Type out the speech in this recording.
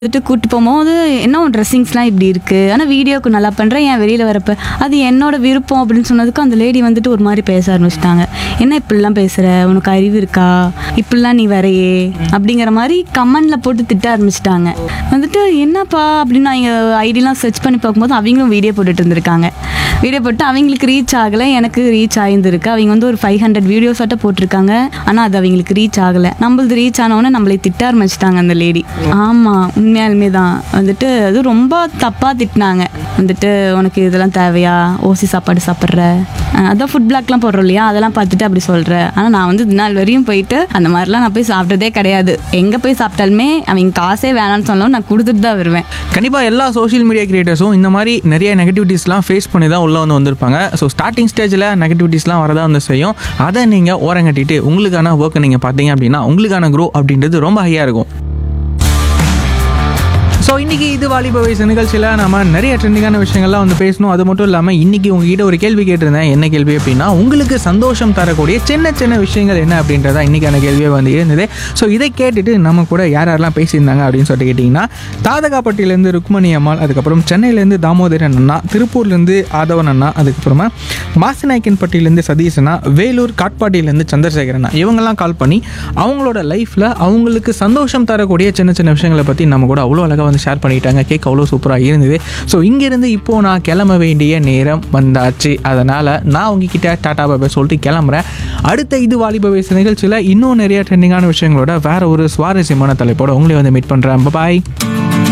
வந்துட்டு கூட்டு போகும்போது என்ன உன் ட்ரெஸ்ஸிங்ஸ்லாம் இப்படி இருக்கு ஆனால் வீடியோக்கு நல்லா பண்ணுறேன் ஏன் வெளியில் வரப்ப அது என்னோட விருப்பம் அப்படின்னு சொன்னதுக்கு அந்த லேடி வந்துட்டு ஒரு மாதிரி பேச ஆரம்பிச்சிட்டாங்க என்ன இப்படிலாம் பேசுகிற உனக்கு அறிவு இருக்கா இப்படிலாம் நீ வரையே அப்படிங்கிற மாதிரி கமெண்டில் போட்டு திட்ட ஆரம்பிச்சிட்டாங்க வந்துட்டு என்னப்பா அப்படின்னு நான் இங்கே ஐடிலாம் சர்ச் பண்ணி பார்க்கும்போது அவங்களும் வீடியோ போட்டுட்டு இருந்திருக்காங்க வீடியோ போட்டு அவங்களுக்கு ரீச் ஆகலை எனக்கு ரீச் ஆகியிருந்திருக்கு அவங்க வந்து ஒரு ஃபைவ் ஹண்ட்ரட் வீடியோஸ் ஆட்ட போட்டிருக்காங்க ஆனால் அது அவங்களுக்கு ரீச் ஆகலை நம்மளது ரீச் ஆனவொன்னே நம்மளை திட்ட ஆரம்பிச்சிட்டாங்க அந்த லேடி ஆமாம் உண்மையாலுமே தான் வந்துட்டு அது ரொம்ப தப்பாக திட்டினாங்க வந்துட்டு உனக்கு இதெல்லாம் தேவையா ஓசி சாப்பாடு சாப்பிட்ற அஹ் அதான் ஃபுட் பிளாக்லாம் போடுறோம் இல்லையா அதெல்லாம் பார்த்துட்டு அப்படி சொல்கிற ஆனால் நான் வந்து இது நாள் வரையும் போயிட்டு அந்த மாதிரிலாம் நான் போய் சாப்பிட்டதே கிடையாது எங்கே போய் சாப்பிட்டாலுமே அவங்க காசே வேணாம்னு சொன்னாலும் நான் கொடுத்துட்டு தான் வருவேன் கண்டிப்பாக எல்லா சோஷியல் மீடியா கிரியேட்டர்ஸும் இந்த மாதிரி நிறைய நெகட்டிவிட்டிஸ்லாம் ஃபேஸ் பண்ணி தான் உள்ளே வந்து வந்திருப்பாங்க ஸோ ஸ்டார்டிங் ஸ்டேஜில் நெகட்டிவிட்டிஸ்லாம் வரதான் வந்து செய்யும் அதை நீங்கள் ஓரங்கட்டிட்டு உங்களுக்கான ஒர்க்கை நீங்கள் பார்த்தீங்க அப்படின்னா உங்களுக்கான க்ரோ அப்படின்றது ரொம்ப ஹையாக இருக்கும் ஸோ இன்றைக்கி இது வாலிப வயசு நிகழ்ச்சியில் நம்ம நிறைய ட்ரெண்டிங்கான விஷயங்கள்லாம் வந்து பேசணும் அது மட்டும் இல்லாமல் இன்றைக்கி உங்ககிட்ட ஒரு கேள்வி கேட்டிருந்தேன் என்ன கேள்வி அப்படின்னா உங்களுக்கு சந்தோஷம் தரக்கூடிய சின்ன சின்ன விஷயங்கள் என்ன அப்படின்றதா இன்றைக்கான கேள்வியே வந்து இருந்தது ஸோ இதை கேட்டுட்டு நம்ம கூட யார் யாரெல்லாம் பேசியிருந்தாங்க அப்படின்னு சொல்லிட்டு கேட்டிங்கன்னா தாதகாப்பட்டியிலேருந்து ருக்மணி அம்மாள் அதுக்கப்புறம் சென்னையிலேருந்து தாமோதரன் அண்ணா திருப்பூர்லேருந்து ஆதவன் அண்ணா அதுக்கப்புறமா மாசிநாயக்கன்பட்டியிலேருந்து சதீஷ் அண்ணா வேலூர் காட்பாடியிலேருந்து சந்திரசேகர் அண்ணா இவங்கெல்லாம் கால் பண்ணி அவங்களோட லைஃப்பில் அவங்களுக்கு சந்தோஷம் தரக்கூடிய சின்ன சின்ன விஷயங்களை பற்றி நம்ம கூட அவ்வளோ அழகாக வந்து ஷேர் பண்ணிட்டாங்க கேட்க அவ்வளோ சூப்பராக இருந்தது ஸோ இங்கேருந்து இப்போது நான் கிளம்ப வேண்டிய நேரம் வந்தாச்சு அதனால் நான் உங்ககிட்ட டாடா பாபா சொல்லிட்டு கிளம்புறேன் அடுத்த இது வாலிப வயசு நிகழ்ச்சியில் இன்னும் நிறைய ட்ரெண்டிங்கான விஷயங்களோட வேற ஒரு சுவாரஸ்யமான தலைப்போட உங்களை வந்து மீட் பண்ணுறேன் பாய்